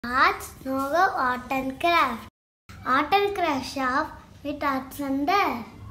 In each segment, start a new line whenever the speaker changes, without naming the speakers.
Arts Nogo Art and Craft. Art and Craft Shop with Arts Under.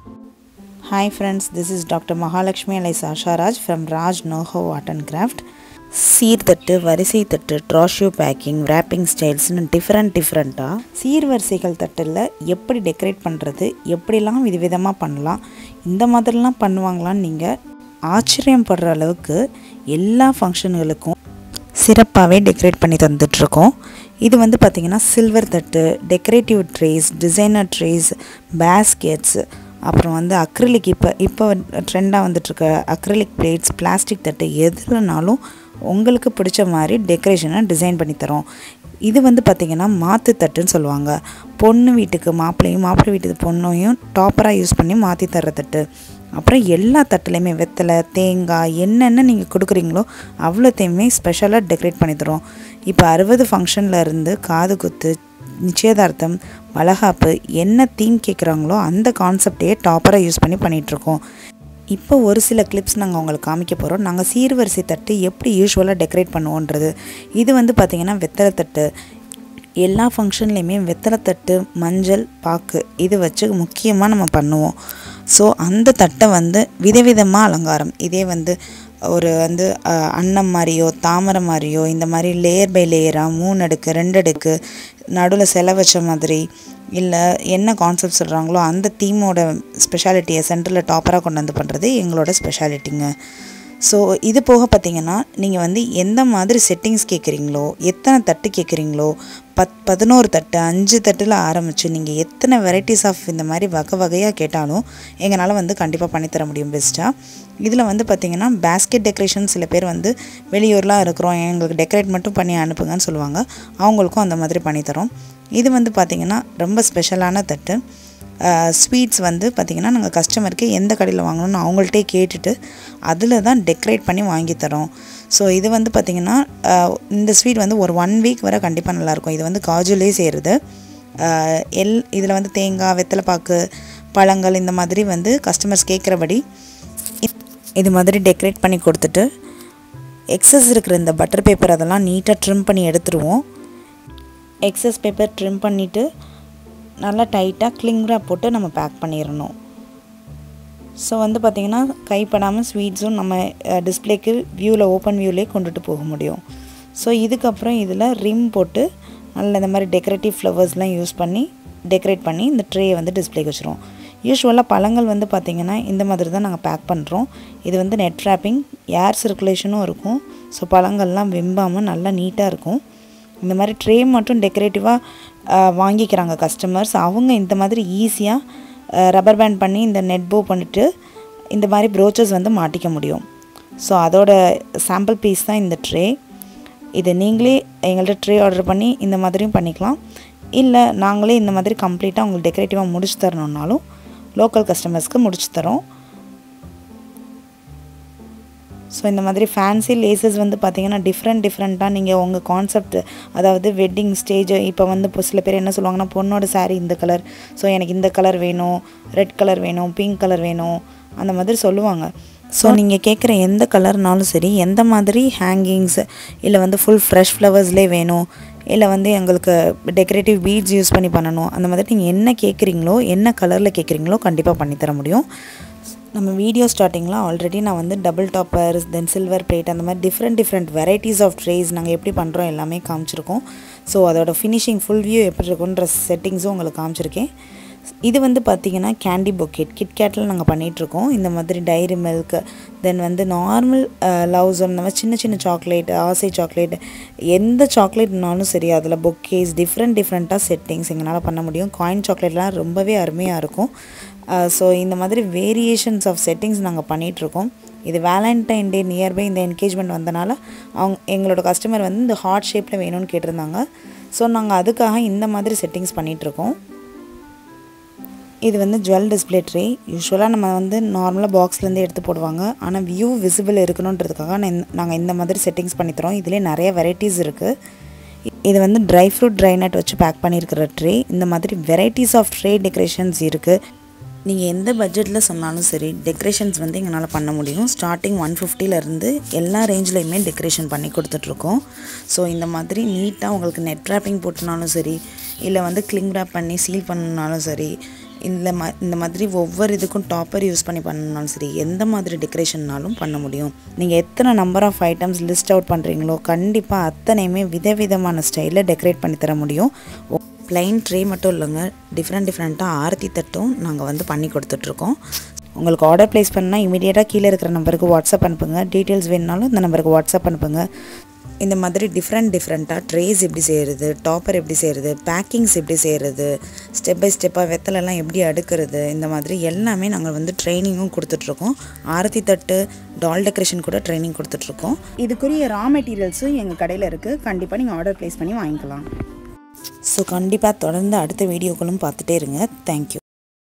Hi friends, this is Dr. Mahalakshmi Alisa Asharaj from Raj Noho Art and Craft. சீர்தட்டு வரிசை தட்டு ட்ராஷியோ packing wrapping ஸ்டைல்ஸ்னு different டிஃப்ரெண்ட்டாக சீர்வரிசைகள் தட்டில் எப்படி decorate பண்ணுறது எப்படிலாம் விதவிதமாக பண்ணலாம் இந்த மாதிரிலாம் பண்ணுவாங்களான்னு நீங்கள் ஆச்சரியப்படுற அளவுக்கு எல்லா ஃபங்க்ஷன்களுக்கும் சிறப்பாகவே டெக்கரேட் பண்ணி தந்துட்ருக்கோம் இது வந்து பார்த்திங்கன்னா சில்வர் தட்டு decorative trays designer trays baskets அப்புறம் வந்து அக்ரிலிக் இப்போ இப்போ ட்ரெண்டாக வந்துட்டுருக்க அக்ரிலிக் பிளேட்ஸ் பிளாஸ்டிக் தட்டு எதுலனாலும் உங்களுக்கு பிடிச்ச மாதிரி டெக்கரேஷனை டிசைன் பண்ணி தரோம் இது வந்து பார்த்திங்கன்னா மாற்று தட்டுன்னு சொல்லுவாங்க பொண்ணு வீட்டுக்கு மாப்பிள்ளையும் மாப்பிள்ளை வீட்டுக்கு பொண்ணையும் டாப்பராக யூஸ் பண்ணி மாற்றி தர்ற தட்டு அப்புறம் எல்லா தட்டுலையுமே வெத்தலை தேங்காய் என்னென்ன நீங்கள் கொடுக்குறீங்களோ அவ்வளோத்தையுமே ஸ்பெஷலாக டெக்கரேட் பண்ணி தரோம் இப்போ அறுபது ஃபங்க்ஷனில் இருந்து காது குத்து நிச்சயதார்த்தம் வளகாப்பு என்ன தீம் கேட்குறாங்களோ அந்த கான்செப்டையே டாப்பராக யூஸ் பண்ணி பண்ணிகிட்ருக்கோம் இப்போ ஒரு சில கிளிப்ஸ் நாங்கள் உங்களுக்கு காமிக்க போகிறோம் நாங்கள் சீர்வரிசை தட்டு எப்படி யூஸ்வலாக டெக்கரேட் பண்ணுவோன்றது இது வந்து பார்த்திங்கன்னா வெத்தலை தட்டு எல்லா ஃபங்க்ஷன்லேயுமே வெத்தலை தட்டு மஞ்சள் பாக்கு இது வச்சு முக்கியமாக நம்ம பண்ணுவோம் ஸோ அந்த தட்டை வந்து விதவிதமாக அலங்காரம் இதே வந்து ஒரு வந்து அஹ், அன்னம் மாதிரியோ தாமரை மாதிரியோ இந்த மாதிரி லேயர் பை லேயராக மூணு அடுக்கு ரெண்டு அடுக்கு நடுவில் செலை வச்ச மாதிரி இல்லை என்ன கான்செப்ட் சொல்கிறாங்களோ அந்த தீமோட ஸ்பெஷாலிட்டியை சென்டரில் டாப்பராக கொண்டு வந்து பண்ணுறது எங்களோட ஸ்பெஷாலிட்டிங்க ஸோ இது போக பார்த்தீங்கன்னா நீங்கள் வந்து எந்த மாதிரி செட்டிங்ஸ் கேட்குறீங்களோ எத்தனை தட்டு கேட்குறீங்களோ பத் பதினோரு தட்டு அஞ்சு தட்டில் ஆரம்பித்து நீங்கள் எத்தனை வெரைட்டிஸ் ஆஃப் இந்த மாதிரி வகை வகையாக கேட்டாலும் எங்களால் வந்து கண்டிப்பாக பண்ணித்தர முடியும் பெஸ்ட்டாக இதில் வந்து பார்த்திங்கன்னா பேஸ்கெட் டெக்கரேஷன் சில பேர் வந்து வெளியூர்லாம் இருக்கிறோம் எங்களுக்கு டெக்கரேட் மட்டும் பண்ணி அனுப்புங்கன்னு சொல்லுவாங்க அவங்களுக்கும் அந்த மாதிரி பண்ணித்தரோம் இது வந்து பார்த்திங்கன்னா ரொம்ப ஸ்பெஷலான தட்டு ஸ்வீட்ஸ் வந்து பார்த்திங்கன்னா நாங்கள் கஸ்டமருக்கு எந்த கடையில் வாங்கணும்னு அவங்கள்ட்டே கேட்டுட்டு அதில் தான் டெக்கரேட் பண்ணி வாங்கி தரோம் ஸோ இது வந்து பார்த்திங்கன்னா ஆஹ், இந்த ஸ்வீட் வந்து ஒரு ஒன் வீக் வரை கண்டிப்பாக நல்லாயிருக்கும் இது வந்து காஜுலே செய்கிறது ஆஹ், எல் இதில் வந்து தேங்காய் வெத்தலைப்பாக்கு பழங்கள் இந்த மாதிரி வந்து கஸ்டமர்ஸ் கேட்குறபடி இது மாதிரி டெக்கரேட் பண்ணி கொடுத்துட்டு எக்ஸஸ் இருக்கிற இந்த பட்டர் பேப்பர் அதெல்லாம் நீட்டாக ட்ரிம் பண்ணி எடுத்துருவோம் எக்ஸஸ் பேப்பர் ட்ரிம் பண்ணிவிட்டு நல்லா டைட்டாக கிளிங்ராக போட்டு நம்ம பேக் பண்ணிடணும் ஸோ வந்து பார்த்திங்கன்னா கைப்படாமல் ஸ்வீட்ஸும் நம்ம டிஸ்ப்ளேக்கு வியூவில் ஓப்பன் வியூவிலே கொண்டுட்டு போக முடியும் ஸோ இதுக்கப்புறம் இதில் ரிம் போட்டு நல்ல இந்த மாதிரி டெக்கரேட்டிவ் ஃப்ளவர்ஸ்லாம் யூஸ் பண்ணி டெக்கரேட் பண்ணி இந்த ட்ரேயை வந்து டிஸ்ப்ளேக்கு வச்சுருவோம் யூஸ்வலாக பழங்கள் வந்து பார்த்திங்கன்னா இந்த மாதிரி தான் நாங்கள் பேக் பண்ணுறோம் இது வந்து நெட் ரேப்பிங் ஏர் சர்க்குலேஷனும் இருக்கும் ஸோ பழங்கள்லாம் வெம்பாமல் நல்லா நீட்டாக இருக்கும் இந்த மாதிரி ட்ரே மட்டும் டெக்கரேட்டிவாக வாங்கிக்கிறாங்க கஸ்டமர்ஸ் அவங்க இந்த மாதிரி ஈஸியாக ரப்பர் பேண்ட் பண்ணி இந்த நெட் போ பண்ணிட்டு இந்த மாதிரி ப்ரோச்சஸ் வந்து மாட்டிக்க முடியும் ஸோ அதோட சாம்பிள் பீஸ் தான் இந்த ட்ரே இது நீங்களே எங்கள்கிட்ட ட்ரே ஆர்டர் பண்ணி இந்த மாதிரியும் பண்ணிக்கலாம் இல்லை நாங்களே இந்த மாதிரி கம்ப்ளீட்டாக உங்களுக்கு டெக்கரேட்டிவாக முடிச்சு தரணுன்னாலும் லோக்கல் கஸ்டமர்ஸ்க்கு முடிச்சு தரோம் ஸோ இந்த மாதிரி ஃபேன்சி லேசஸ் வந்து பார்த்தீங்கன்னா டிஃப்ரெண்ட் டிஃப்ரெண்ட்டாக நீங்கள் உங்கள் கான்செப்ட் அதாவது வெட்டிங் ஸ்டேஜ் இப்போ வந்து இப்போ சில பேர் என்ன சொல்லுவாங்கன்னா பொண்ணோட saree இந்த கலர் ஸோ எனக்கு இந்த கலர் வேணும் ரெட் கலர் வேணும் பிங்க் கலர் வேணும் அந்த மாதிரி சொல்லுவாங்க ஸோ நீங்கள் கேட்குற எந்த கலர்னாலும் சரி எந்த மாதிரி ஹேங்கிங்ஸ் இல்லை வந்து ஃபுல் ஃப்ரெஷ் ஃப்ளவர்ஸ்லேயே வேணும் இல்லை வந்து எங்களுக்கு டெக்கரேட்டிவ் பீட்ஸ் யூஸ் பண்ணி பண்ணணும் அந்த மாதிரி நீங்கள் என்ன கேட்குறீங்களோ என்ன கலரில் கேட்குறீங்களோ கண்டிப்பாக பண்ணித்தர முடியும் நம்ம வீடியோ ஸ்டார்டிங்கில் ஆல்ரெடி நான் வந்து double topper then silver plate அந்த மாதிரி different different varieties of trays நாங்கள் எப்படி பண்ணுறோம் எல்லாமே காமிச்சிருக்கோம் ஸோ அதோட ஃபினிஷிங் ஃபுல் வியூ எப்படி இருக்குன்ற செட்டிங்ஸும் உங்களுக்கு காமிச்சிருக்கேன் இது வந்து பார்த்திங்கன்னா கேண்டி பொக்கெட் கிட்கேட்டில் நாங்கள் பண்ணிகிட்ருக்கோம் இந்த மாதிரி டைரி மில்க் தென் வந்து நார்மல் லவ்ஸ் அந்த மாதிரி சின்ன சின்ன சாக்லேட் ஆசை சாக்லேட் எந்த சாக்லேட்னாலும் சரி அதில் பொக்கேஸ் டிஃப்ரெண்ட் டிஃப்ரெண்ட்டாக செட்டிங்ஸ் எங்களால் பண்ண முடியும் காயின் சாக்லேட்லாம் ரொம்பவே அருமையாக இருக்கும் ஸோ இந்த மாதிரி வேரியேஷன்ஸ் ஆஃப் செட்டிங்ஸ் நாங்கள் பண்ணிகிட்ருக்கோம் இது வேலண்டைன் டே நியர்பை இந்த என்கேஜ்மெண்ட் வந்தனால அவங்க எங்களோட கஸ்டமர் வந்து இந்த ஹார்ட் ஷேப்பில் வேணும்னு கேட்டிருந்தாங்க ஸோ நாங்கள் அதுக்காக இந்த மாதிரி செட்டிங்ஸ் பண்ணிகிட்ருக்கோம் இது வந்து ஜுவல் டிஸ்ப்ளே ட்ரே யூஸ்வலாக நம்ம வந்து நார்மலாக பாக்ஸ்லேருந்து எடுத்து போடுவாங்க ஆனால் வியூ விசிபிள் இருக்கணுன்றதுக்காக நாங்கள் இந்த மாதிரி செட்டிங்ஸ் பண்ணித்தரோம் இதுலேயே நிறைய வெரைட்டிஸ் இருக்குது இது வந்து ட்ரை ஃப்ரூட் ட்ரை நட் வச்சு பேக் பண்ணியிருக்கிற ட்ரே இந்த மாதிரி வெரைட்டிஸ் ஆஃப் ட்ரே டெக்கரேஷன்ஸ் இருக்குது நீங்கள் எந்த பட்ஜெட்டில் சொன்னாலும் சரி டெக்கரேஷன்ஸ் வந்து எங்களால் பண்ண முடியும் ஸ்டார்டிங் ஒன் இருந்து எல்லா ரேஞ்ச்லேயுமே டெக்கரேஷன் பண்ணி கொடுத்துட்ருக்கோம் ஸோ இந்த மாதிரி நீட்டாக உங்களுக்கு நெட் ரேப்பிங் போட்டுனாலும் சரி இல்லை வந்து கிளிங் ரேப் பண்ணி சீல் பண்ணனாலும் சரி இந்த மா இந்த மாதிரி ஒவ்வொரு இதுக்கும் டாப்பர் யூஸ் பண்ணி பண்ணனாலும் சரி எந்த மாதிரி டெக்கரேஷன்னாலும் பண்ண முடியும் நீங்கள் எத்தனை number of items list out பண்ணுறீங்களோ கண்டிப்பாக அத்தனையுமே விதவிதமான ஸ்டைலில் டெக்கரேட் பண்ணி தர முடியும் ப்ளைன் ட்ரே மட்டும் இல்லைங்க டிஃப்ரெண்ட் டிஃப்ரெண்ட்டாக ஆரத்தி தட்டும் நாங்கள் வந்து பண்ணி கொடுத்துட்ருக்கோம் உங்களுக்கு ஆர்டர் ப்ளேஸ் பண்ணால் இமீடியட்டாக கீழே இருக்கிற நம்பருக்கு வாட்ஸ்அப் அனுப்புங்க டீட்டெயில்ஸ் வேணுனாலும் இந்த நம்பருக்கு வாட்ஸ்அப் அனுப்புங்க இந்த மாதிரி டிஃப்ரெண்ட் டிஃப்ரெண்ட்டாக ட்ரேஸ் எப்படி செய்கிறது டாப்பர் எப்படி செய்கிறது பேக்கிங்ஸ் எப்படி செய்கிறது ஸ்டெப் பை ஸ்டெப்பாக வெத்தலெல்லாம் எப்படி அடுக்கிறது இந்த மாதிரி எல்லாமே நாங்கள் வந்து ட்ரைனிங்கும் கொடுத்துட்ருக்கோம் ஆரத்தி தட்டு டால் டெக்கரேஷன் கூட ட்ரைனிங் கொடுத்துட்ருக்கோம்
இதுக்குரிய ரா மெட்டீரியல்ஸும் எங்கள் கடையில் இருக்குது கண்டிப்பாக நீங்கள் ஆர்டர் ப்ளேஸ் பண்ணி வாங்கிக்கலாம்
ஸோ கண்டிப்பாக தொடர்ந்து அடுத்த வீடியோக்களும் பார்த்துட்டே இருங்க தேங்க்யூ